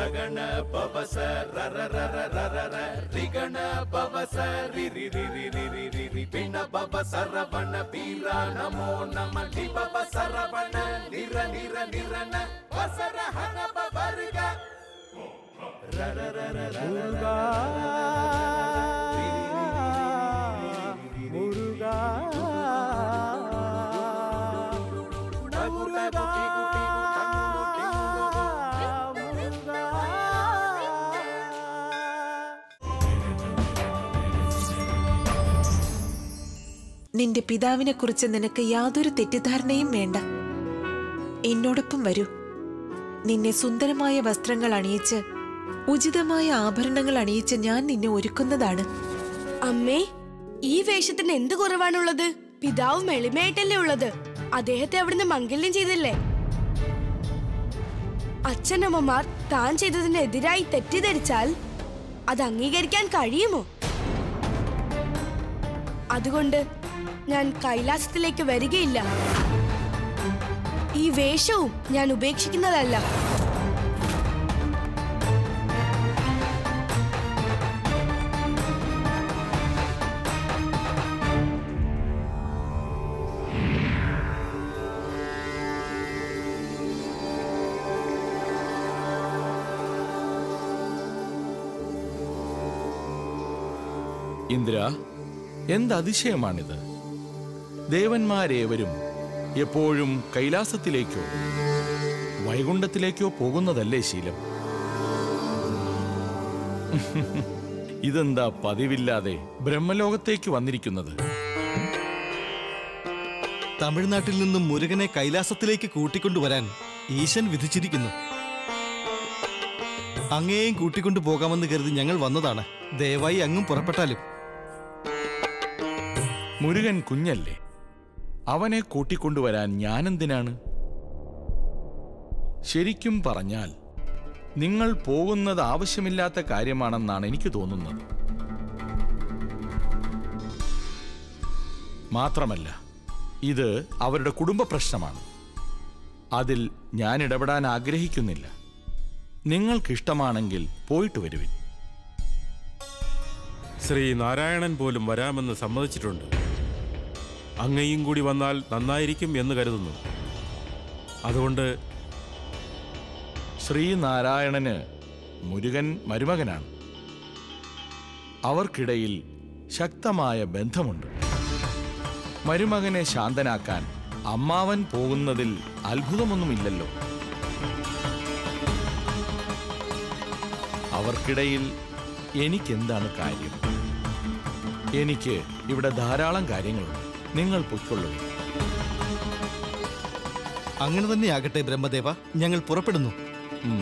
ರಗಣ ಪವಸ ರರ ರರ ರರ ರ ರಿಗಣ ಪವಸ ರಿ ರಿ ರಿ ರಿ ರಿ ರಿ ರಿ ರಿ ಪಿಣ ಪವ ಸರವಣ ಬೀರ ನಮೋ ನಮ ಲಿ ಪವ ಸರವಣ ನಿರ ನಿರ ನಿರನ ವಸರ ಹನ ಪವರ್ಗ ರರ ರರ ರರ முருகா முருகா முருகா നിന്റെ പിതാവിനെ കുറിച്ച് നിനക്ക് യാതൊരു തെറ്റിദ്ധാരണയും വേണ്ട എന്നോടൊപ്പം വരൂ നിന്നെ സുന്ദരമായ വസ്ത്രങ്ങൾ അണിയിച്ച് ഉചിതമായ ആഭരണങ്ങൾ അണിയിച്ച് ഞാൻ നിന്നെ ഒരുക്കുന്നതാണ് അമ്മേ ഈ വേഷത്തിന് എന്ത് കുറവാണുള്ളത് പിതാവും എളിമയായിട്ടല്ലേ ഉള്ളത് അദ്ദേഹത്തെ അവിടുന്ന് മംഗല്യം ചെയ്തില്ലേ അച്ഛനമ്മമാർ താൻ ചെയ്തതിന് എതിരായി തെറ്റിദ്ധരിച്ചാൽ അത് അംഗീകരിക്കാൻ കഴിയുമോ അതുകൊണ്ട് ഞാൻ കൈലാസത്തിലേക്ക് വരികയില്ല ഈ വേഷവും ഞാൻ ഉപേക്ഷിക്കുന്നതല്ല ഇന്ദ്ര എന്ത് അതിശയമാണിത് ദേവന്മാരേവരും എപ്പോഴും കൈലാസത്തിലേക്കോ വൈകുണ്ഠത്തിലേക്കോ പോകുന്നതല്ലേ ശീലം ഇതെന്താ പതിവില്ലാതെ ബ്രഹ്മലോകത്തേക്ക് വന്നിരിക്കുന്നത് തമിഴ്നാട്ടിൽ നിന്നും മുരുകനെ കൈലാസത്തിലേക്ക് കൂട്ടിക്കൊണ്ടുവരാൻ ഈശൻ വിധിച്ചിരിക്കുന്നു അങ്ങേയും കൂട്ടിക്കൊണ്ടു പോകാമെന്ന് കരുതി ഞങ്ങൾ വന്നതാണ് ദയവായി അങ്ങും പുറപ്പെട്ടാലും മുരുകൻ കുഞ്ഞല്ലേ അവനെ കൂട്ടിക്കൊണ്ടുവരാൻ ഞാനെന്തിനാണ് ശരിക്കും പറഞ്ഞാൽ നിങ്ങൾ പോകുന്നത് ആവശ്യമില്ലാത്ത കാര്യമാണെന്നാണ് എനിക്ക് തോന്നുന്നത് മാത്രമല്ല ഇത് അവരുടെ കുടുംബ പ്രശ്നമാണ് അതിൽ ഞാൻ ഇടപെടാൻ ആഗ്രഹിക്കുന്നില്ല നിങ്ങൾക്കിഷ്ടമാണെങ്കിൽ പോയിട്ട് വരുവിൻ ശ്രീ നാരായണൻ പോലും വരാമെന്ന് സമ്മതിച്ചിട്ടുണ്ട് അങ്ങയും കൂടി വന്നാൽ നന്നായിരിക്കും എന്ന് കരുതുന്നു അതുകൊണ്ട് ശ്രീനാരായണന് മുരുകൻ മരുമകനാണ് അവർക്കിടയിൽ ശക്തമായ ബന്ധമുണ്ട് മരുമകനെ ശാന്തനാക്കാൻ അമ്മാവൻ പോകുന്നതിൽ അത്ഭുതമൊന്നുമില്ലല്ലോ അവർക്കിടയിൽ എനിക്കെന്താണ് കാര്യം എനിക്ക് ഇവിടെ ധാരാളം കാര്യങ്ങളുണ്ട് നിങ്ങൾ പൊയ്ക്കൊള്ളുക അങ്ങനെ തന്നെയാകട്ടെ ബ്രഹ്മദേവ ഞങ്ങൾ പുറപ്പെടുന്നു ഉം.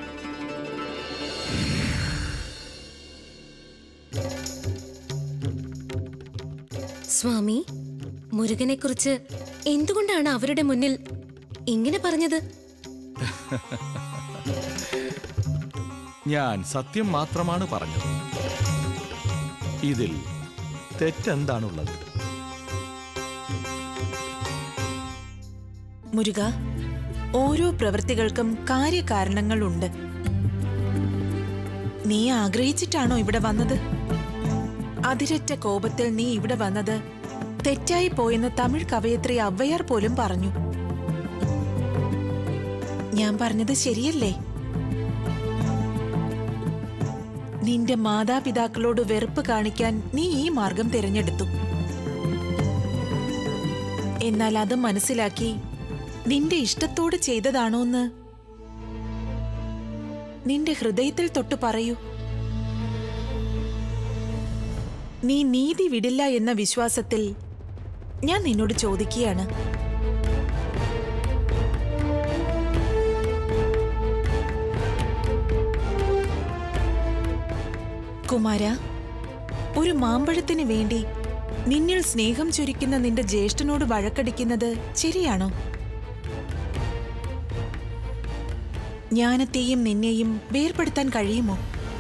സ്വാമി മുരുകനെ കുറിച്ച് എന്തുകൊണ്ടാണ് അവരുടെ മുന്നിൽ ഇങ്ങനെ പറഞ്ഞത് ഞാൻ സത്യം മാത്രമാണ് പറഞ്ഞത് ഇതിൽ തെറ്റെന്താണുള്ളത് മുരുക ഓരോ പ്രവൃത്തികൾക്കും കാര്യകാരണങ്ങളുണ്ട് നീ ആഗ്രഹിച്ചിട്ടാണോ ഇവിടെ വന്നത് അതിരറ്റ കോപത്തിൽ നീ ഇവിടെ വന്നത് തെറ്റായി പോയെന്ന് തമിഴ് കവയത്രി അവ്വയാർ പോലും പറഞ്ഞു ഞാൻ പറഞ്ഞത് ശരിയല്ലേ നിന്റെ മാതാപിതാക്കളോട് വെറുപ്പ് കാണിക്കാൻ നീ ഈ മാർഗം തിരഞ്ഞെടുത്തു എന്നാൽ അത് മനസ്സിലാക്കി നിന്റെ ഇഷ്ടത്തോട് ചെയ്തതാണോന്ന് നിന്റെ ഹൃദയത്തിൽ തൊട്ട് പറയൂ നീ നീതി വിടില്ല എന്ന വിശ്വാസത്തിൽ ഞാൻ നിന്നോട് ചോദിക്കുകയാണ് കുമാര ഒരു മാമ്പഴത്തിന് വേണ്ടി നിന്നിൽ സ്നേഹം ചൊരിക്കുന്ന നിന്റെ ജ്യേഷ്ഠനോട് വഴക്കടിക്കുന്നത് ശരിയാണോ ജ്ഞാനത്തെയും നിന്നെയും വേർപെടുത്താൻ കഴിയുമോ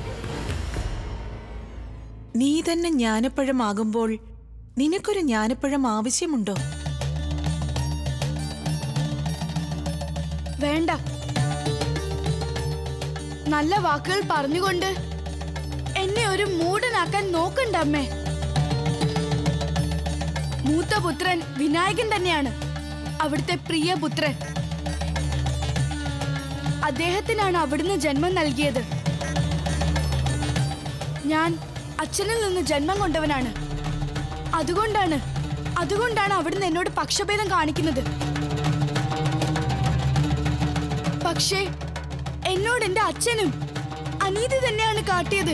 നീ തന്നെ ജ്ഞാനപ്പഴമാകുമ്പോൾ നിനക്കൊരു ജ്ഞാനപ്പഴം ആവശ്യമുണ്ടോ വേണ്ട നല്ല വാക്കുകൾ പറഞ്ഞുകൊണ്ട് എന്നെ ഒരു മൂടനാക്കാൻ നോക്കണ്ട അമ്മേ മൂത്ത പുത്രൻ വിനായകൻ തന്നെയാണ് അവിടുത്തെ പ്രിയ പുത്രൻ അദ്ദേഹത്തിനാണ് അവിടുന്ന് ജന്മം നൽകിയത് ഞാൻ അച്ഛനിൽ നിന്ന് ജന്മം കൊണ്ടവനാണ് അതുകൊണ്ടാണ് അതുകൊണ്ടാണ് അവിടുന്ന് എന്നോട് പക്ഷഭേദം കാണിക്കുന്നത് പക്ഷേ എന്നോട് എന്റെ അച്ഛനും അനീതി തന്നെയാണ് കാട്ടിയത്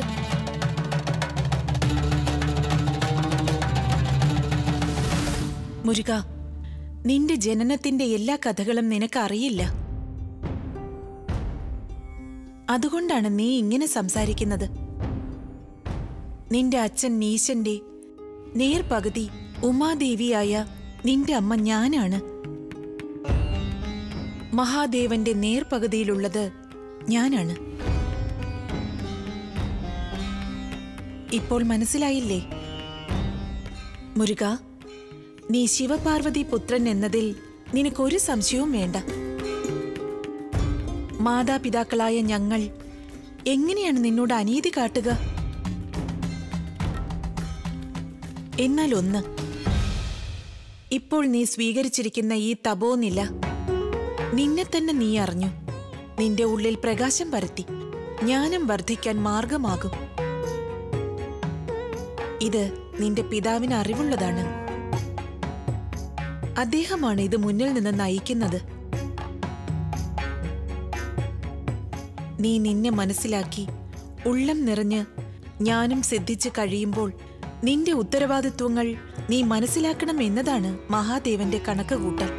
മുരുക നിന്റെ ജനനത്തിന്റെ എല്ലാ കഥകളും നിനക്ക് അറിയില്ല അതുകൊണ്ടാണ് നീ ഇങ്ങനെ സംസാരിക്കുന്നത് നിന്റെ അച്ഛൻ നീശന്റെ നേർപകുതി ഉമാദേവിയായ നിന്റെ അമ്മ ഞാനാണ് മഹാദേവന്റെ നേർപകുതിയിലുള്ളത് ഞാനാണ് ഇപ്പോൾ മനസ്സിലായില്ലേ മുരുക നീ ശിവപാർവതി പുത്രൻ എന്നതിൽ നിനക്കൊരു സംശയവും വേണ്ട മാതാപിതാക്കളായ ഞങ്ങൾ എങ്ങനെയാണ് നിന്നോട് അനീതി കാട്ടുക എന്നാൽ ഒന്ന് ഇപ്പോൾ നീ സ്വീകരിച്ചിരിക്കുന്ന ഈ തപോനില നിന്നെ തന്നെ നീ അറിഞ്ഞു നിന്റെ ഉള്ളിൽ പ്രകാശം പരത്തി ജ്ഞാനം വർദ്ധിക്കാൻ മാർഗമാകും ഇത് നിന്റെ പിതാവിന് അറിവുള്ളതാണ് അദ്ദേഹമാണ് ഇത് മുന്നിൽ നിന്ന് നയിക്കുന്നത് നീ നിന്നെ മനസ്സിലാക്കി ഉള്ളം നിറഞ്ഞ് ജ്ഞാനം സിദ്ധിച്ച് കഴിയുമ്പോൾ നിന്റെ ഉത്തരവാദിത്വങ്ങൾ നീ മനസ്സിലാക്കണം എന്നതാണ് മഹാദേവന്റെ കണക്കുകൂട്ടൽ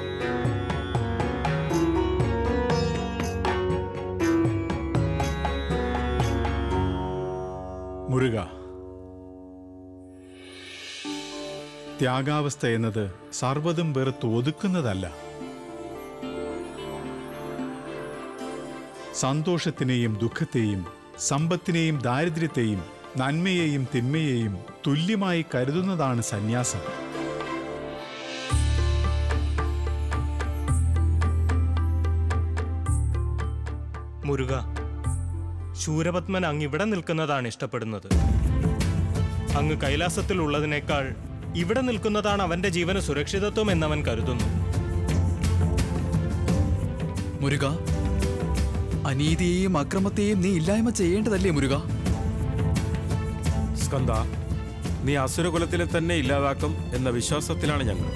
മുരുക ത്യാഗാവസ്ഥ എന്നത് സർവ്വതും വെറുത്ത് ഒതുക്കുന്നതല്ല സന്തോഷത്തിനെയും ദുഃഖത്തെയും സമ്പത്തിനെയും ദാരിദ്ര്യത്തെയും നന്മയെയും തിന്മയെയും തുല്യമായി കരുതുന്നതാണ് സന്യാസം മുരുക ശൂരപത്മൻ അങ്ങ് ഇവിടെ നിൽക്കുന്നതാണ് ഇഷ്ടപ്പെടുന്നത് അങ്ങ് കൈലാസത്തിലുള്ളതിനേക്കാൾ ഇവിടെ നിൽക്കുന്നതാണ് അവന്റെ ജീവന് സുരക്ഷിതത്വം എന്നവൻ കരുതുന്നു മുരുക അനീതിയെയും അക്രമത്തെയും നീ ഇല്ലായ്മ ചെയ്യേണ്ടതല്ലേ മുരുക സ്കന്ദ നീ അസുരകുലത്തിലെ തന്നെ ഇല്ലാതാക്കും എന്ന വിശ്വാസത്തിലാണ് ഞങ്ങൾ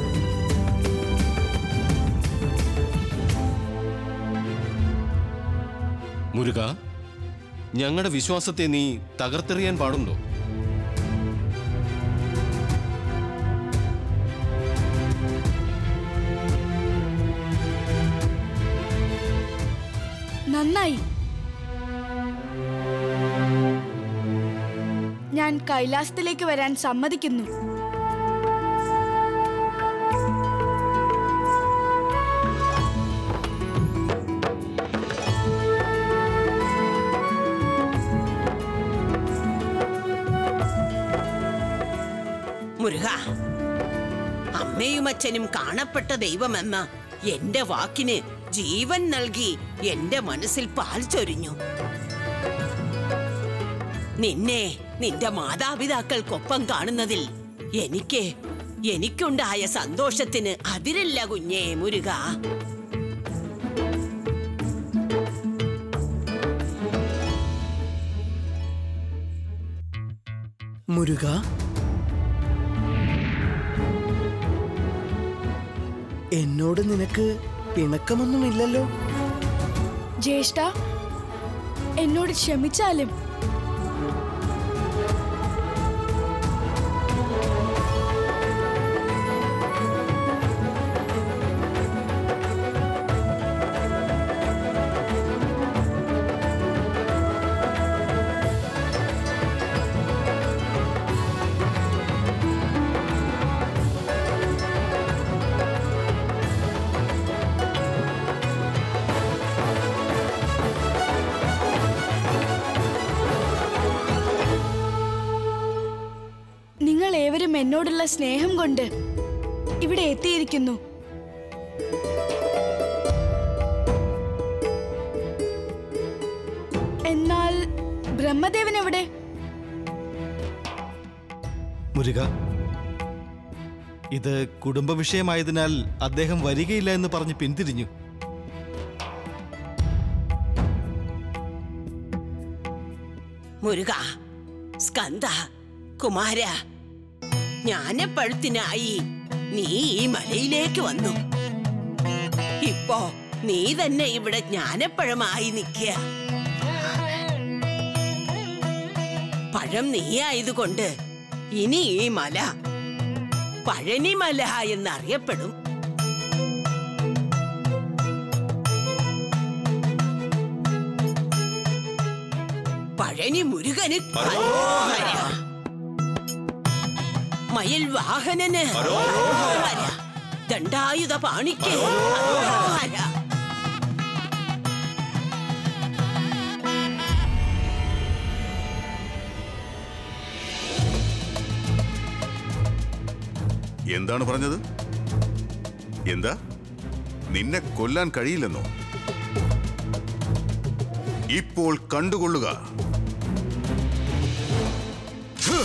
മുരുക ഞങ്ങളുടെ വിശ്വാസത്തെ നീ തകർത്തെറിയാൻ പാടുണ്ടോ നന്നായി ഞാൻ കൈലാസത്തിലേക്ക് വരാൻ സമ്മതിക്കുന്നു മുരുക അമ്മയും അച്ഛനും കാണപ്പെട്ട ദൈവമെന്ന എന്റെ വാക്കിന് ജീവൻ നൽകി എന്റെ മനസ്സിൽ പാൽ ചൊരിഞ്ഞു നിന്നെ നിന്റെ മാതാപിതാക്കൾക്കൊപ്പം കാണുന്നതിൽ എനിക്ക് എനിക്കുണ്ടായ സന്തോഷത്തിന് അതിരില്ല കുഞ്ഞേ മുരുക മുരുക എന്നോട് നിനക്ക് പിണക്കമൊന്നുമില്ലല്ലോ ജ്യേഷ്ഠ എന്നോട് ക്ഷമിച്ചാലും നിങ്ങൾ ഏവരും എന്നോടുള്ള സ്നേഹം കൊണ്ട് ഇവിടെ എത്തിയിരിക്കുന്നു ബ്രഹ്മദേവൻ എവിടെ മുരുക ഇത് കുടുംബ വിഷയമായതിനാൽ അദ്ദേഹം വരികയില്ല എന്ന് പറഞ്ഞ് പിന്തിരിഞ്ഞു മുരുക സ്കന്ദ കുമാര ജ്ഞാനപ്പഴുത്തിനായി നീ ഈ മലയിലേക്ക് വന്നു ഇപ്പോ നീ തന്നെ ഇവിടെ ജ്ഞാനപ്പഴമായി നിൽക്കുക പഴം നീയായതുകൊണ്ട് ഇനി ഈ മല പഴനിമല എന്നറിയപ്പെടും പഴനി മുരുകന് ഹരോഹര. മയിൽ വാഹനന് ഹരോഹര. ദണ്ഡായുധ പാണിക്ക് ഹരോഹര. എന്താണ് പറഞ്ഞത് എന്താ നിന്നെ കൊല്ലാൻ കഴിയില്ലെന്നോ ഇപ്പോൾ കണ്ടുകൊള്ളുക ഹ്!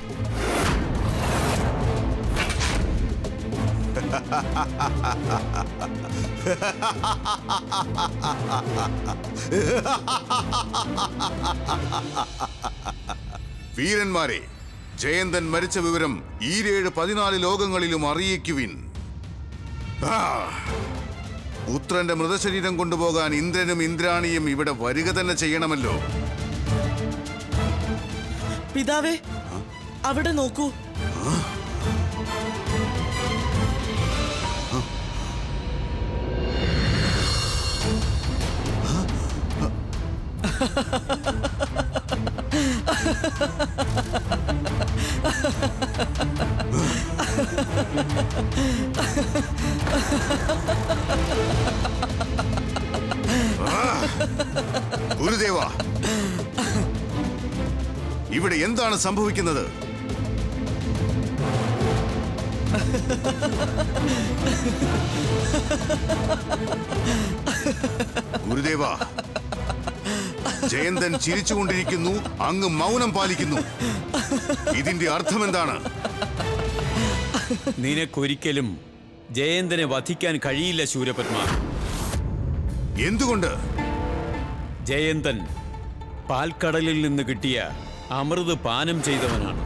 വീരന്മാരെ ജയന്തൻ മരിച്ച വിവരം ഈരേഴ് പതിനാല് ലോകങ്ങളിലും അറിയിക്കുവിൻ ആ! പുത്രന്റെ മൃതശരീരം കൊണ്ടുപോകാൻ ഇന്ദ്രനും ഇന്ദ്രാണിയും ഇവിടെ വരിക തന്നെ ചെയ്യണമല്ലോ പിതാവേ അവിടെ നോക്കൂ ഗുരുദേവ ഇവിടെ എന്താണ് സംഭവിക്കുന്നത് ഗുരുദേവ ജയന്തൻ ചിരിച്ചുകൊണ്ടിരിക്കുന്നു അങ്ങ് മൗനം പാലിക്കുന്നു ഇതിന്റെ അർത്ഥം എന്താണ് നിനക്കൊരിക്കലും ജയന്തനെ വധിക്കാൻ കഴിയില്ല ശൂരപത്മ എന്തുകൊണ്ട് ജയന്തൻ പാൽക്കടലിൽ നിന്ന് കിട്ടിയ അമൃത് പാനം ചെയ്തവനാണ്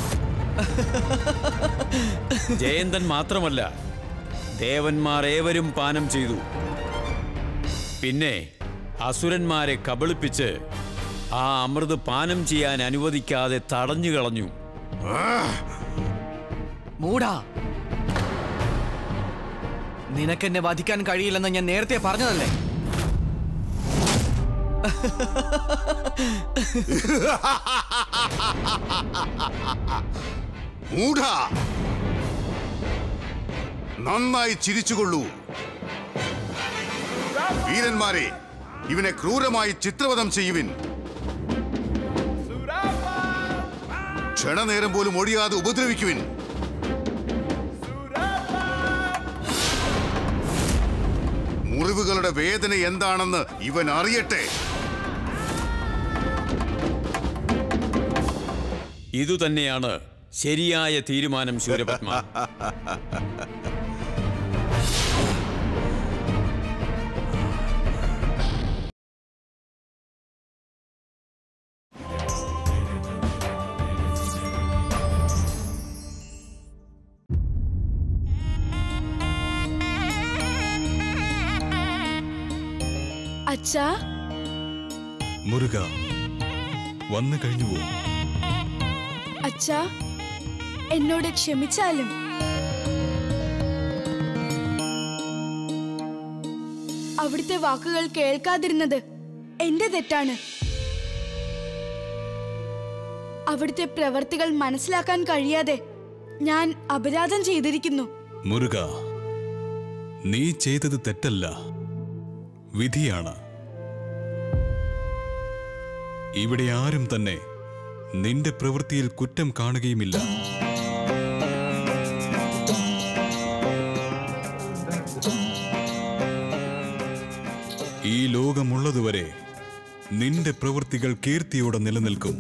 ജയന്തൻ മാത്രമല്ല ദേവന്മാർ ഏവരും പാനം ചെയ്തു പിന്നെ അസുരന്മാരെ കബളിപ്പിച്ച് ആ അമൃത് പാനം ചെയ്യാൻ അനുവദിക്കാതെ തടഞ്ഞു കളഞ്ഞു മൂടാ നിനക്കെന്നെ വധിക്കാൻ കഴിയില്ലെന്ന് ഞാൻ നേരത്തെ പറഞ്ഞതല്ലേ മൂഢ നന്നായി ചിരിച്ചുകൊള്ളൂ വീരന്മാരെ ഇവനെ ക്രൂരമായി ചിത്രവധം ചെയ്യുവിൻ ക്ഷണനേരം പോലും ഒഴിയാതെ ഉപദ്രവിക്കുവിൻ മുറിവുകളുടെ വേദന എന്താണെന്ന് ഇവൻ അറിയട്ടെ ഇതുതന്നെയാണ് ശരിയായ തീരുമാനം ശൂരപത്മ അച്ഛാ മുരുക വന്നു കഴിഞ്ഞു പോകും അച്ഛാ എന്നോട് ക്ഷമിച്ചാലും അവിടുത്തെ വാക്കുകൾ കേൾക്കാതിരുന്നത് എന്റെ തെറ്റാണ് അവിടുത്തെ പ്രവർത്തികൾ മനസ്സിലാക്കാൻ കഴിയാതെ ഞാൻ അപരാധം ചെയ്തിരിക്കുന്നു മുരുക നീ ചെയ്തത് തെറ്റല്ല വിധിയാണ് ഇവിടെ ആരും തന്നെ നിന്റെ പ്രവൃത്തിയിൽ കുറ്റം കാണുകയുമില്ല ഈ ലോകമുള്ളതുവരെ നിന്റെ പ്രവൃത്തികൾ കീർത്തിയോടെ നിലനിൽക്കും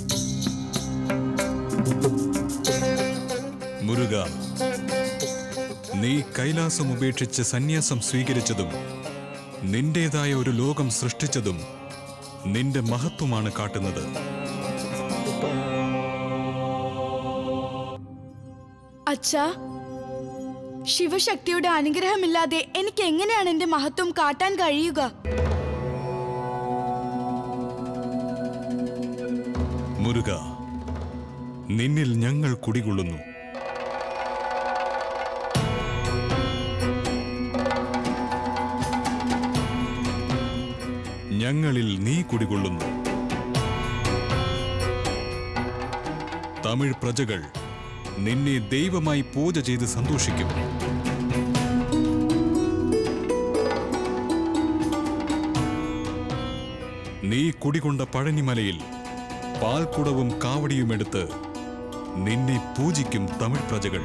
മുരുക നീ കൈലാസം ഉപേക്ഷിച്ച് സന്യാസം സ്വീകരിച്ചതും നിന്റേതായ ഒരു ലോകം സൃഷ്ടിച്ചതും നിന്റെ മഹത്വമാണ് കാട്ടുന്നത് അച്ഛാ ശിവശക്തിയുടെ അനുഗ്രഹമില്ലാതെ എനിക്ക് എങ്ങനെയാണ് എന്റെ മഹത്വം കാട്ടാൻ കഴിയുക മുരുക നിന്നിൽ ഞങ്ങൾ കുടികൊള്ളുന്നു ഞങ്ങളിൽ നീ കുടികൊള്ളുന്നു തമിഴ് പ്രജകൾ നിന്നെ ദൈവമായി പൂജ ചെയ്ത് സന്തോഷിക്കും നീ കുടികൊണ്ട പഴനിമലയിൽ പാൽക്കുടവും കാവടിയുമെടുത്ത് നിന്നെ പൂജിക്കും തമിഴ് പ്രജകൾ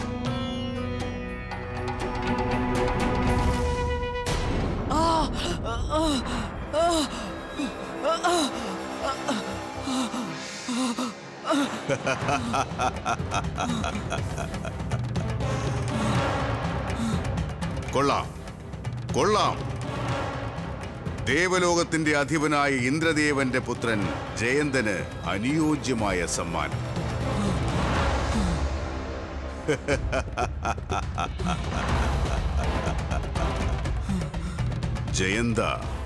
കൊള്ളാം കൊള്ളാം ദേവലോകത്തിന്റെ അധിപനായ ഇന്ദ്രദേവന്റെ പുത്രൻ ജയന്തന് അനുയോജ്യമായ സമ്മാനം ജയന്ത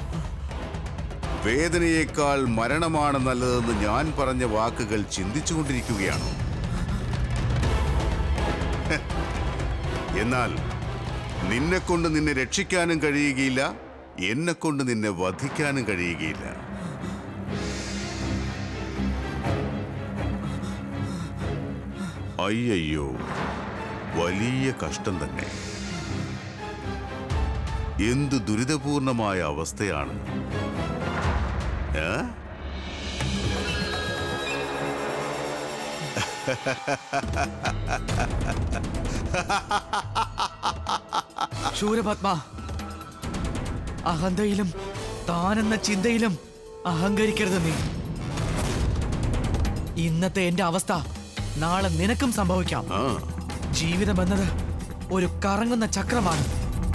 വേദനയേക്കാൾ മരണമാണ് നല്ലതെന്ന് ഞാൻ പറഞ്ഞ വാക്കുകൾ ചിന്തിച്ചുകൊണ്ടിരിക്കുകയാണോ ഹെ, എന്നാൽ നിന്നെ കൊണ്ട് നിന്നെ രക്ഷിക്കാനും കഴിയുകയില്ല എന്നെ കൊണ്ട് നിന്നെ വധിക്കാനും കഴിയുകയില്ല അയ്യയ്യോ വലിയ കഷ്ടം തന്നെ എന്തു ദുരിതപൂർണമായ അവസ്ഥയാണ് ഏ? ശൂരപത്മ അഹന്തയിലും താനെന്ന ചിന്തയിലും അഹങ്കരിക്കരുത് നീ ഇന്നത്തെ എന്റെ അവസ്ഥ നാളെ നിനക്കും സംഭവിക്കാം ജീവിതം എന്നത് ഒരു കറങ്ങുന്ന ചക്രമാണ്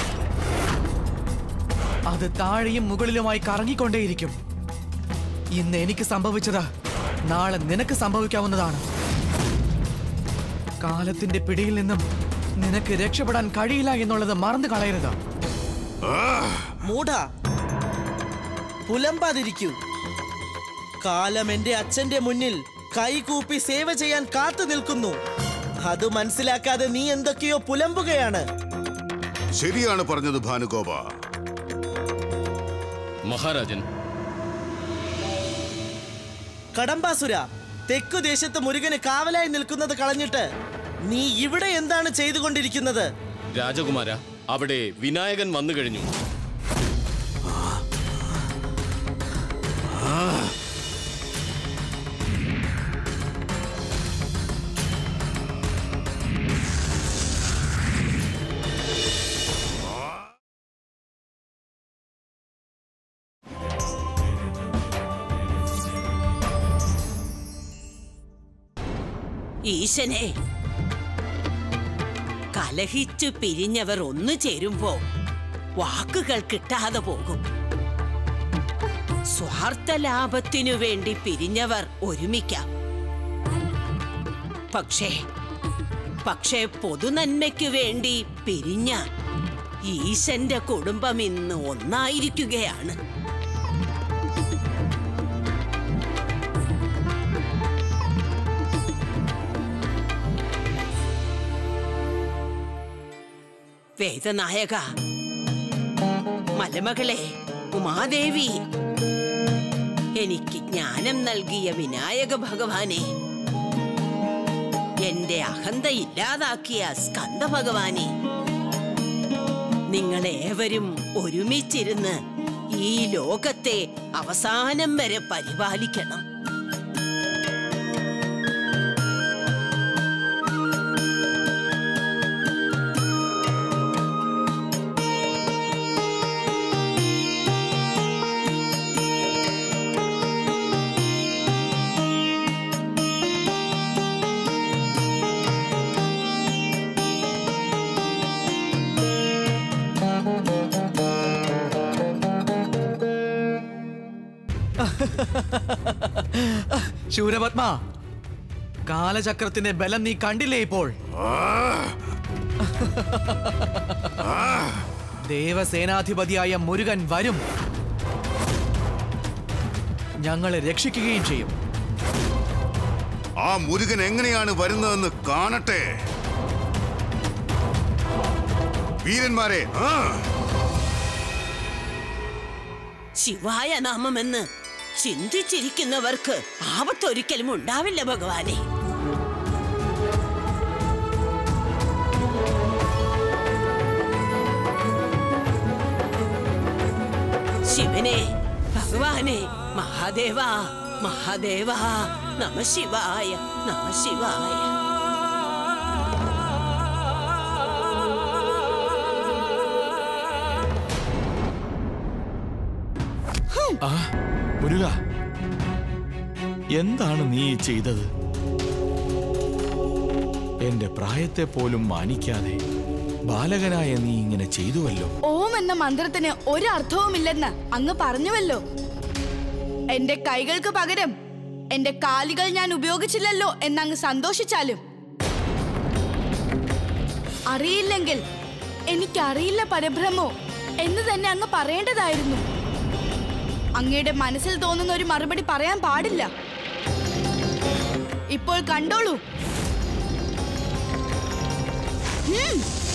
അത് താഴെയും മുകളിലുമായി കറങ്ങിക്കൊണ്ടേയിരിക്കും ഇന്ന് എനിക്ക് സംഭവിച്ചത് നാളെ നിനക്ക് സംഭവിക്കാവുന്നതാണ് കാലത്തിന്റെ പിടിയിൽ നിന്നും നിനക്ക് രക്ഷപ്പെടാൻ കഴിയില്ല എന്നുള്ളത് മറന്നു കളയരുത് മൂഢ പുലമ്പാതിരിക്കൂ കാലം എന്റെ അച്ഛന്റെ മുന്നിൽ കൈകൂപ്പി സേവ ചെയ്യാൻ കാത്തു നിൽക്കുന്നു അത് മനസ്സിലാക്കാതെ നീ എന്തൊക്കെയോ പുലമ്പുകയാണ് ശരിയാണ് പറഞ്ഞത് ഭാനുഗോപ മഹാരാജൻ കടമ്പാസുര തെക്കു ദേശത്ത് മുരുകന് കാവലായി നിൽക്കുന്നത് കളഞ്ഞിട്ട് നീ ഇവിടെ എന്താണ് ചെയ്തുകൊണ്ടിരിക്കുന്നത് രാജകുമാര അവിടെ വിനായകൻ വന്നു കഴിഞ്ഞു ഈശനെ കലഹിച്ചു പിരിഞ്ഞവർ ഒന്നു ചേരുമ്പോ വാക്കുകൾ കിട്ടാതെ പോകും സ്വാർത്ഥ ലാഭത്തിനു വേണ്ടി പിരിഞ്ഞവർ ഒരുമിക്കാം പക്ഷേ പക്ഷേ പൊതുനന്മയ്ക്കു വേണ്ടി പിരിഞ്ഞ ഈശന്റെ കുടുംബം ഇന്ന് ഒന്നായിരിക്കുകയാണ് വേദനായക മലമകളെ ഉമാദേവി എനിക്ക് ജ്ഞാനം നൽകിയ വിനായക ഭഗവാനെ എന്റെ അഹന്ത ഇല്ലാതാക്കിയ സ്കന്ദ ഭഗവാനെ നിങ്ങളേവരും ഒരുമിച്ചിരുന്ന് ഈ ലോകത്തെ അവസാനം വരെ പരിപാലിക്കണം ശൂരപത്മ കാലചക്രത്തിന്റെ ബലം നീ കണ്ടില്ലേ ഇപ്പോൾ ദേവസേനാധിപതിയായ മുരുകൻ വരും ഞങ്ങളെ രക്ഷിക്കുകയും ചെയ്യും ആ മുരുകൻ എങ്ങനെയാണ് വരുന്നതെന്ന് കാണട്ടെ വീരന്മാരെ ആ ശിവായ നാമമെന്ന് ചിന്തിച്ചിരിക്കുന്നവർക്ക് ആപത്തൊരിക്കലും ഉണ്ടാവില്ല ഭഗവാനെ ശിവനെ ഭഗവാനെ മഹാദേവ മഹാദേവ നമ ശിവായ നമ ശിവായ ആ മുരുക എന്താണ് നീ ഈ ചെയ്തത് എന്റെ പ്രായത്തെ പോലും മാനിക്കാതെ ബാലകനായ നീ ഇങ്ങനെ ചെയ്തുവല്ലോ ഓം എന്ന മന്ത്രത്തിന് ഒരു അർത്ഥവുമില്ലെന്ന് അങ്ങ് പറഞ്ഞുവല്ലോ എന്റെ കൈകൾക്ക് പകരം എന്റെ കാലുകൾ ഞാൻ ഉപയോഗിച്ചില്ലല്ലോ എന്നങ്ങ് സന്തോഷിച്ചാലും അറിയില്ലെങ്കിൽ എനിക്കറിയില്ല പരബ്രഹ്മോ എന്ന് തന്നെ അങ്ങ് പറയേണ്ടതായിരുന്നു അങ്ങയുടെ മനസ്സിൽ തോന്നുന്ന ഒരു മറുപടി പറയാൻ പാടില്ല ഇപ്പോൾ കണ്ടോളൂ ഉം.